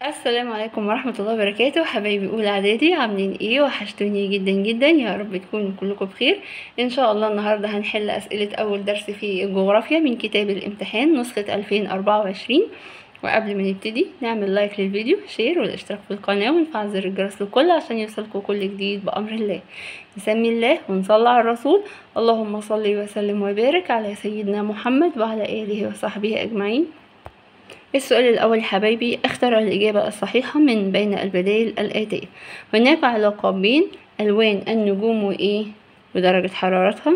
السلام عليكم ورحمة الله وبركاته حبايبي أولى إعدادي عاملين إيه وحشتوني جدا جدا يا رب تكونوا كلكم بخير إن شاء الله النهاردة هنحل أسئلة أول درس في الجغرافيا من كتاب الامتحان نسخة 2024 وقبل ما نبتدي نعمل لايك للفيديو شير والاشتراك في القناة ونفعل زر الجرس للكل عشان يوصلكم كل جديد بأمر الله نسمي الله ونصلي على الرسول اللهم صل وسلم وبارك على سيدنا محمد وعلى آله وصحبه أجمعين السؤال الأول يا حبايبي اختر الإجابة الصحيحة من بين البدائل الآتية هناك علاقة بين ألوان النجوم وإيه ودرجة حرارتها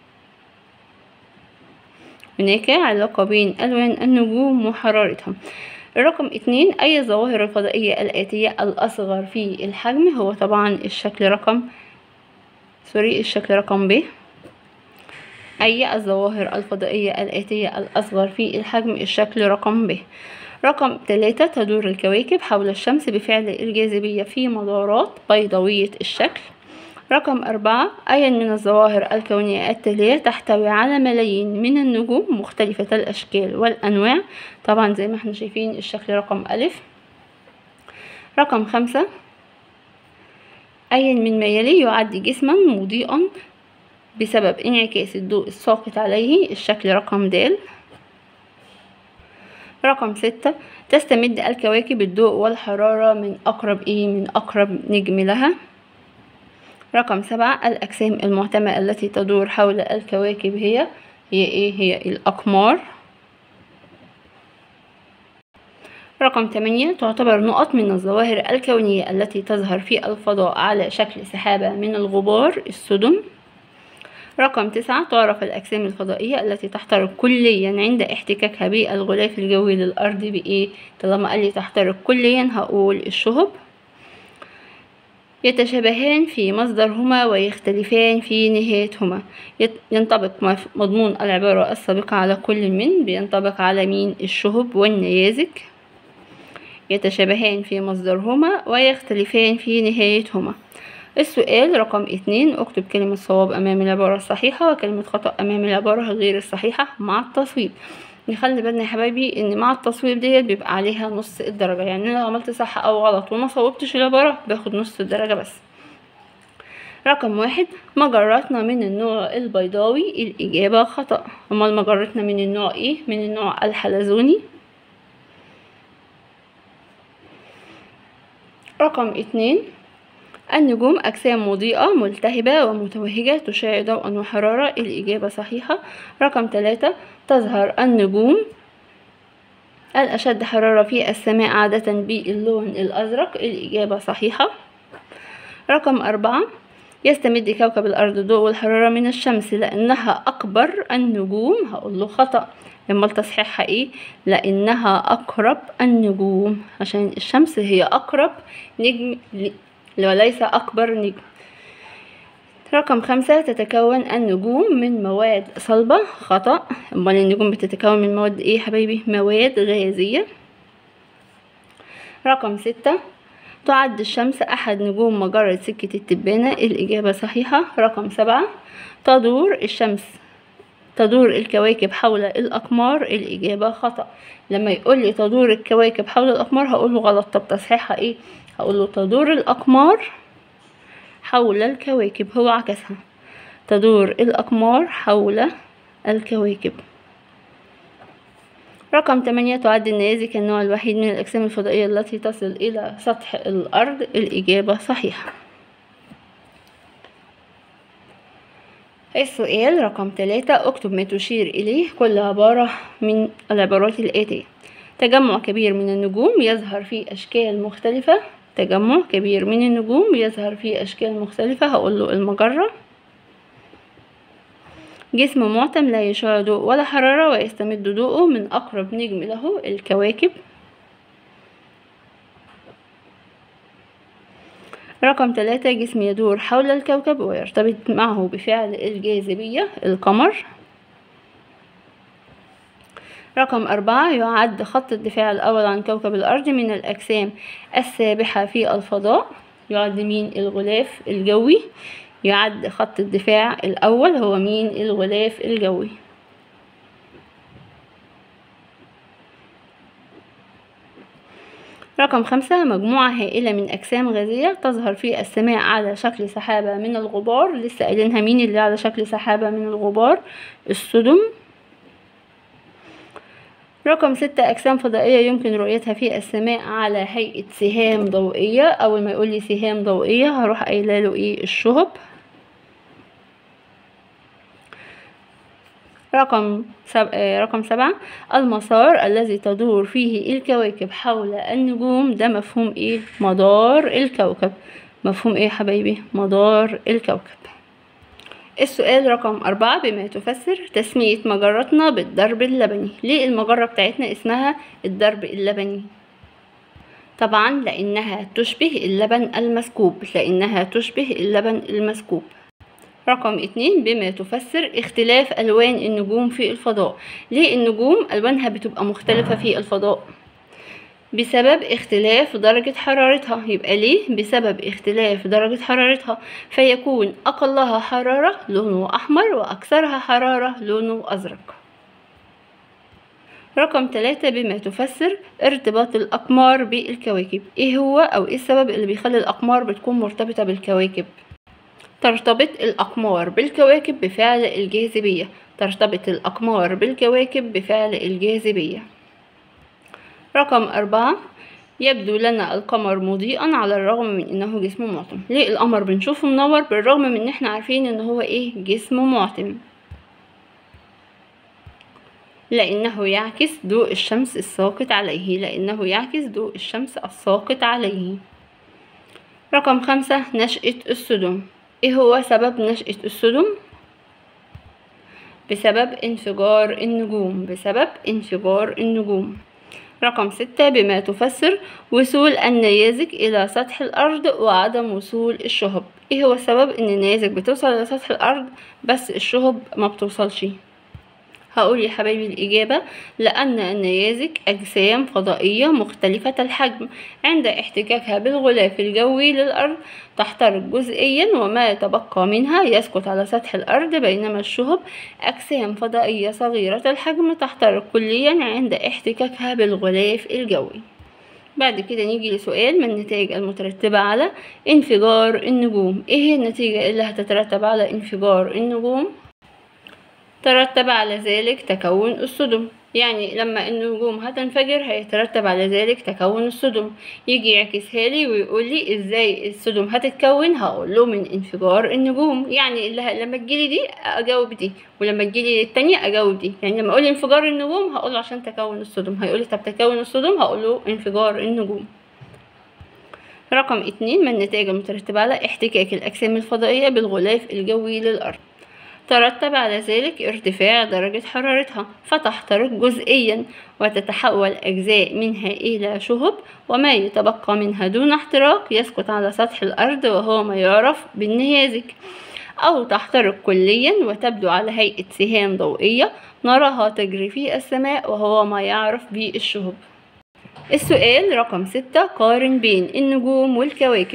هناك علاقة بين ألوان النجوم وحرارتها الرقم اتنين أي الظواهر الفضائية الآتية الأصغر في الحجم هو طبعا الشكل رقم سوري الشكل رقم ب أي الظواهر الفضائية الآتية الأصغر في الحجم الشكل رقم ب رقم ثلاثة تدور الكواكب حول الشمس بفعل الجاذبية في مدارات بيضاوية الشكل رقم أربعة أي من الظواهر الكونية التالية تحتوي على ملايين من النجوم مختلفة الأشكال والأنواع طبعا زي ما احنا شايفين الشكل رقم ألف رقم خمسة أي من ما يلي يعد جسما مضيئا بسبب انعكاس الضوء الساقط عليه الشكل رقم د رقم ستة تستمد الكواكب الضوء والحرارة من أقرب إيه من أقرب نجم لها رقم سبعة الأجسام المعتمة التي تدور حول الكواكب هي هي إيه هي الأقمار رقم 8 تعتبر نقط من الظواهر الكونية التي تظهر في الفضاء على شكل سحابة من الغبار السدم رقم تسعة تعرف الأجسام الفضائية التي تحترق كليا عند احتكاكها بالغلاف الجوي للأرض بإيه؟ طالما قال لي تحترق كليا هقول الشهب يتشابهان في مصدرهما ويختلفان في نهايتهما ينطبق مضمون العبارة السابقة على كل من بينطبق على مين الشهب والنيازك يتشابهان في مصدرهما ويختلفان في نهايتهما السؤال رقم اتنين اكتب كلمة صواب أمام العبارة الصحيحة وكلمة خطأ أمام العبارة غير الصحيحة مع التصويب نخلي بالنا يا حبايبي ان مع التصويب ديت بيبقى عليها نص الدرجة يعني انا لو عملت صح او غلط وما صوبتش العبارة باخد نص الدرجة بس رقم واحد مجراتنا من النوع البيضاوي الإجابة خطأ أمال مجرتنا من النوع إيه؟ من النوع الحلزوني رقم اتنين النجوم أجسام مضيئة ملتهبة ومتوهجة تشع ضوءا وحرارة الإجابة صحيحة رقم ثلاثة تظهر النجوم الأشد حرارة في السماء عادة باللون الأزرق الإجابة صحيحة رقم أربعة يستمد كوكب الأرض الضوء والحرارة من الشمس لأنها أكبر النجوم هقول له خطأ لما تصحيحها ايه لأنها أقرب النجوم عشان الشمس هي أقرب نجم وليس أكبر نجم رقم خمسة تتكون النجوم من مواد صلبة خطأ أمال النجوم بتتكون من مواد إيه حبايبي مواد غازية رقم ستة تعد الشمس أحد نجوم مجرة سكة التبانة الإجابة صحيحة رقم سبعة تدور الشمس تدور الكواكب حول الأقمار الإجابة خطأ لما يقول لي تدور الكواكب حول الأقمار هقول له غلط طب تصحيحها إيه هقول له تدور الأقمار حول الكواكب هو عكسها تدور الأقمار حول الكواكب رقم 8 تعد النيازك النوع الوحيد من الأجسام الفضائية التي تصل إلى سطح الأرض الإجابة صحيحة السؤال رقم ثلاثة اكتب ما تشير إليه كل عبارة من العبارات الآتية تجمع كبير من النجوم يظهر في أشكال مختلفة تجمع كبير من النجوم يظهر في أشكال مختلفة هقول له المجرة جسم معتم لا يشع ضوء ولا حرارة ويستمد ضوءه من أقرب نجم له الكواكب رقم ثلاثة جسم يدور حول الكوكب ويرتبط معه بفعل الجاذبية القمر رقم أربعة يعد خط الدفاع الأول عن كوكب الأرض من الأجسام السابحة في الفضاء يعد مين الغلاف الجوي يعد خط الدفاع الأول هو مين الغلاف الجوي رقم خمسة مجموعة هائلة من أجسام غازية تظهر في السماء على شكل سحابة من الغبار لسه قايلينها مين اللي على شكل سحابة من الغبار السدم رقم ستة أجسام فضائية يمكن رؤيتها في السماء على هيئة سهام ضوئية أول ما يقول لي سهام ضوئية هروح قايله له إيه الشهب رقم سب... آه، رقم سبعة المسار الذي تدور فيه الكواكب حول النجوم ده مفهوم ايه مدار الكوكب مفهوم ايه يا حبايبي مدار الكوكب السؤال رقم أربعة بما تفسر تسمية مجرتنا بالدرب اللبني ليه المجرة بتاعتنا اسمها الدرب اللبني طبعا لأنها تشبه اللبن المسكوب لأنها تشبه اللبن المسكوب رقم اتنين بما تفسر اختلاف ألوان النجوم في الفضاء ليه النجوم ألوانها بتبقى مختلفة في الفضاء بسبب اختلاف درجة حرارتها يبقى ليه بسبب اختلاف درجة حرارتها فيكون أقلها حرارة لونه أحمر وأكثرها حرارة لونه أزرق رقم ثلاثة بما تفسر ارتباط الأقمار بالكواكب ايه هو أو ايه السبب اللي بيخلي الأقمار بتكون مرتبطة بالكواكب ترتبط الأقمار بالكواكب بفعل الجاذبية ترتبط الأقمار بالكواكب بفعل الجاذبية رقم أربعة يبدو لنا القمر مضيئا على الرغم من انه جسم معتم ليه القمر بنشوفه منور بالرغم من ان احنا عارفين ان هو ايه جسم معتم لانه يعكس ضوء الشمس الساقط عليه لانه يعكس ضوء الشمس الساقط عليه رقم خمسة نشأة السدم ايه هو سبب نشأة السدم بسبب انفجار النجوم بسبب انفجار النجوم رقم ستة بما تفسر وصول النيازك إلى سطح الأرض وعدم وصول الشهب ايه هو السبب ان النيازك بتوصل إلى سطح الأرض بس الشهب ما بتوصلش هقول يا حبايبي الإجابة لأن النيازك أجسام فضائية مختلفة الحجم عند احتكاكها بالغلاف الجوي للأرض تحترق جزئيا وما يتبقى منها يسقط على سطح الأرض بينما الشهب أجسام فضائية صغيرة الحجم تحترق كليا عند احتكاكها بالغلاف الجوي بعد كده نيجي لسؤال من النتائج المترتبة على انفجار النجوم ايه هي النتيجة اللي هتترتب على انفجار النجوم ترتب على ذلك تكون الصدم يعني لما النجوم هتنفجر هيترتب على ذلك تكون الصدم يجي يعكسها لي ويقول لي ازاي الصدم هتتكون هقول له من انفجار النجوم يعني اللي لما تجيلي دي اجاوب دي ولما تجيلي التانية اجاوب دي يعني لما اقول انفجار النجوم هقول عشان تكون الصدم هيقول لي طب تكون الصدم هقول له انفجار النجوم رقم اتنين من النتائج المترتبة على احتكاك الأجسام الفضائية بالغلاف الجوي للأرض ترتب على ذلك ارتفاع درجة حرارتها فتحترق جزئيا وتتحول أجزاء منها إلى شهب وما يتبقى منها دون احتراق يسقط على سطح الأرض وهو ما يعرف بالنيازك أو تحترق كليا وتبدو على هيئة سهام ضوئية نراها تجري في السماء وهو ما يعرف بالشهب السؤال رقم ستة قارن بين النجوم والكواكب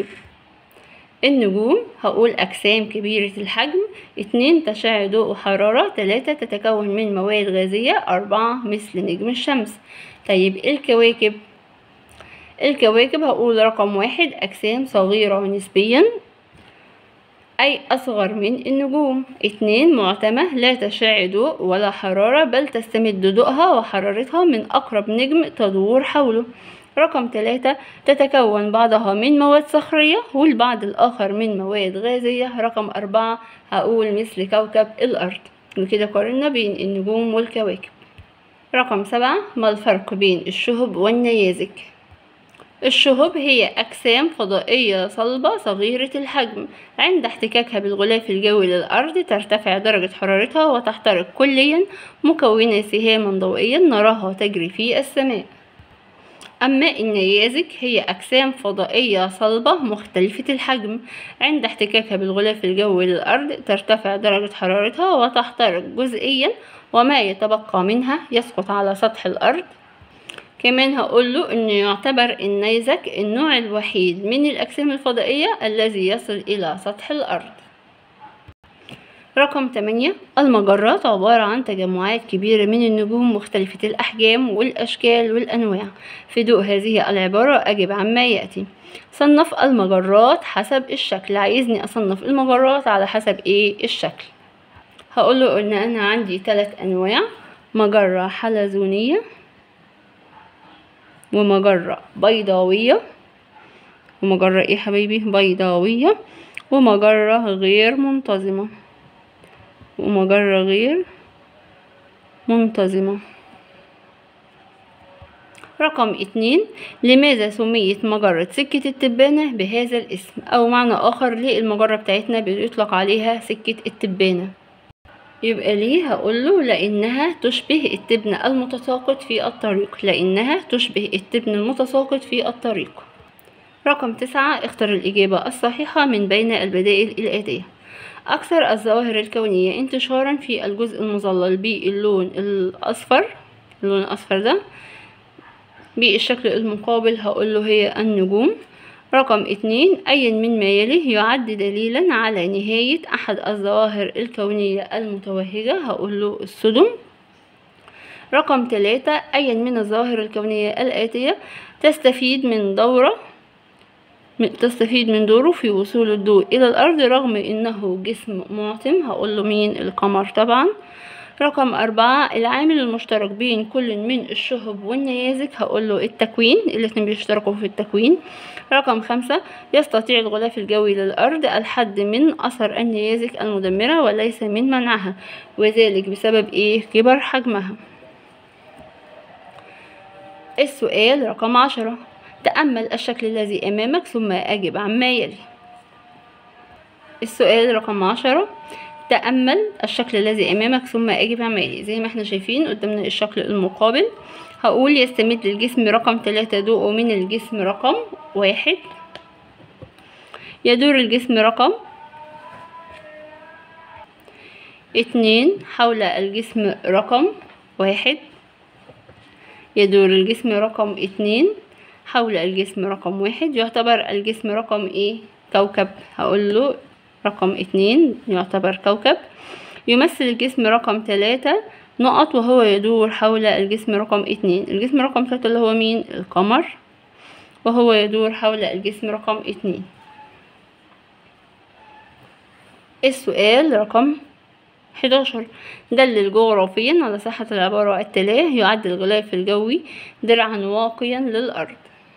النجوم هقول أجسام كبيرة الحجم اتنين تشع ضوء وحرارة تلاتة تتكون من مواد غازية أربعة مثل نجم الشمس طيب الكواكب الكواكب هقول رقم واحد أجسام صغيرة نسبيا أي أصغر من النجوم اتنين معتمة لا تشع ضوء ولا حرارة بل تستمد ضوءها وحرارتها من أقرب نجم تدور حوله رقم ثلاثة تتكون بعضها من مواد صخرية والبعض الآخر من مواد غازية رقم أربعة هقول مثل كوكب الأرض وكده قارنا بين النجوم والكواكب رقم سبعة ما الفرق بين الشهب والنيازك الشهب هي أجسام فضائية صلبة صغيرة الحجم عند احتكاكها بالغلاف الجوي للأرض ترتفع درجة حرارتها وتحترق كليا مكونة سهاما ضوئيا نراها تجري في السماء أما النيازك هي أجسام فضائية صلبة مختلفة الحجم عند احتكاكها بالغلاف الجوي للأرض ترتفع درجة حرارتها وتحترق جزئيا وما يتبقى منها يسقط على سطح الأرض كمان هقوله انه يعتبر النيزك النوع الوحيد من الأجسام الفضائية الذي يصل إلى سطح الأرض رقم 8 المجرات عبارة عن تجمعات كبيرة من النجوم مختلفة الأحجام والأشكال والأنواع في ضوء هذه العبارة أجب عما يأتي صنف المجرات حسب الشكل عايزني أصنف المجرات على حسب إيه الشكل هقول له إن أنا عندي ثلاث أنواع مجرة حلزونية ومجرة بيضاوية ومجرة إيه حبايبي بيضاوية ومجرة غير منتظمة ومجرة غير منتظمة رقم اتنين لماذا سميت مجرة سكة التبانة بهذا الاسم أو معنى آخر للمجرة بتاعتنا بيطلق عليها سكة التبانة يبقى ليه هقوله لأنها تشبه التبن المتساقط في الطريق لأنها تشبه التبن المتساقط في الطريق رقم تسعة اختر الإجابة الصحيحة من بين البدائل الآتية أكثر الظواهر الكونية انتشارا في الجزء المظلل باللون الأصفر اللون الأصفر ده بالشكل المقابل هقوله هي النجوم رقم اتنين أي من ما يلي يعد دليلا على نهاية أحد الظواهر الكونية المتوهجة هقوله السدم رقم ثلاثة أي من الظواهر الكونية الآتية تستفيد من دورة تستفيد من دوره في وصول الضوء إلى الأرض رغم إنه جسم معتم هقوله مين القمر طبعا رقم أربعة العامل المشترك بين كل من الشهب والنيازك هقوله التكوين الاتنين بيشتركوا في التكوين رقم خمسة يستطيع الغلاف الجوي للأرض الحد من أثر النيازك المدمرة وليس من منعها وذلك بسبب إيه كبر حجمها السؤال رقم عشرة تأمل الشكل الذي أمامك ثم أجب عما يلي السؤال رقم عشرة تأمل الشكل الذي أمامك ثم أجب عما يلي زي ما احنا شايفين قدامنا الشكل المقابل هقول يستمد الجسم رقم ثلاثة ضوءه من الجسم رقم واحد يدور الجسم رقم اتنين حول الجسم رقم واحد يدور الجسم رقم اتنين حول الجسم رقم واحد يعتبر الجسم رقم ايه كوكب هقول له رقم اتنين يعتبر كوكب يمثل الجسم رقم تلاتة نقط وهو يدور حول الجسم رقم اتنين الجسم رقم تلاتة اللي هو مين القمر وهو يدور حول الجسم رقم اتنين السؤال رقم 11 دلل جغرافيا على صحة العبارة التالية يعد الغلاف الجوي درعا واقيا للأرض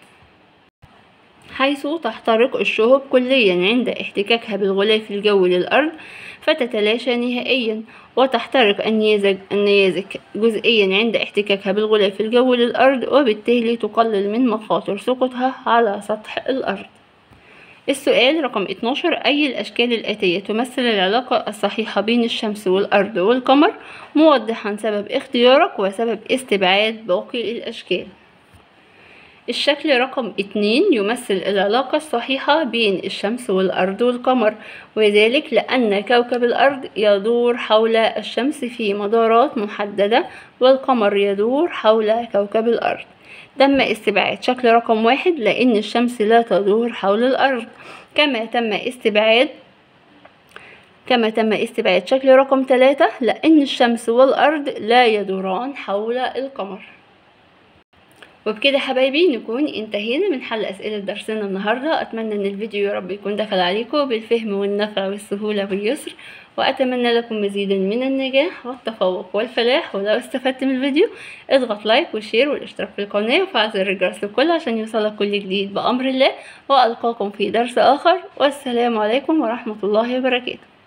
حيث تحترق الشهب كليا عند احتكاكها بالغلاف الجوي للأرض فتتلاشى نهائيا وتحترق النيازك, النيازك جزئيا عند احتكاكها بالغلاف الجوي للأرض وبالتالي تقلل من مخاطر سقوطها على سطح الأرض السؤال رقم 12 أي الأشكال الآتية تمثل العلاقة الصحيحة بين الشمس والأرض والقمر موضحا سبب اختيارك وسبب استبعاد باقي الأشكال الشكل رقم اتنين يمثل العلاقة الصحيحة بين الشمس والأرض والقمر وذلك لأن كوكب الأرض يدور حول الشمس في مدارات محددة والقمر يدور حول كوكب الأرض تم استبعاد شكل رقم واحد لأن الشمس لا تدور حول الأرض كما تم استبعاد كما تم استبعاد شكل رقم ثلاثة لأن الشمس والأرض لا يدوران حول القمر وبكده حبايبي نكون انتهينا من حل أسئلة درسنا النهاردة أتمنى أن الفيديو يا رب يكون دخل عليكم بالفهم والنفع والسهولة واليسر وأتمنى لكم مزيدا من النجاح والتفوق والفلاح ولو استفدت من الفيديو اضغط لايك وشير والاشتراك في القناة وفعل زر الجرس الكل عشان يوصلك كل جديد بأمر الله وألقاكم في درس آخر والسلام عليكم ورحمة الله وبركاته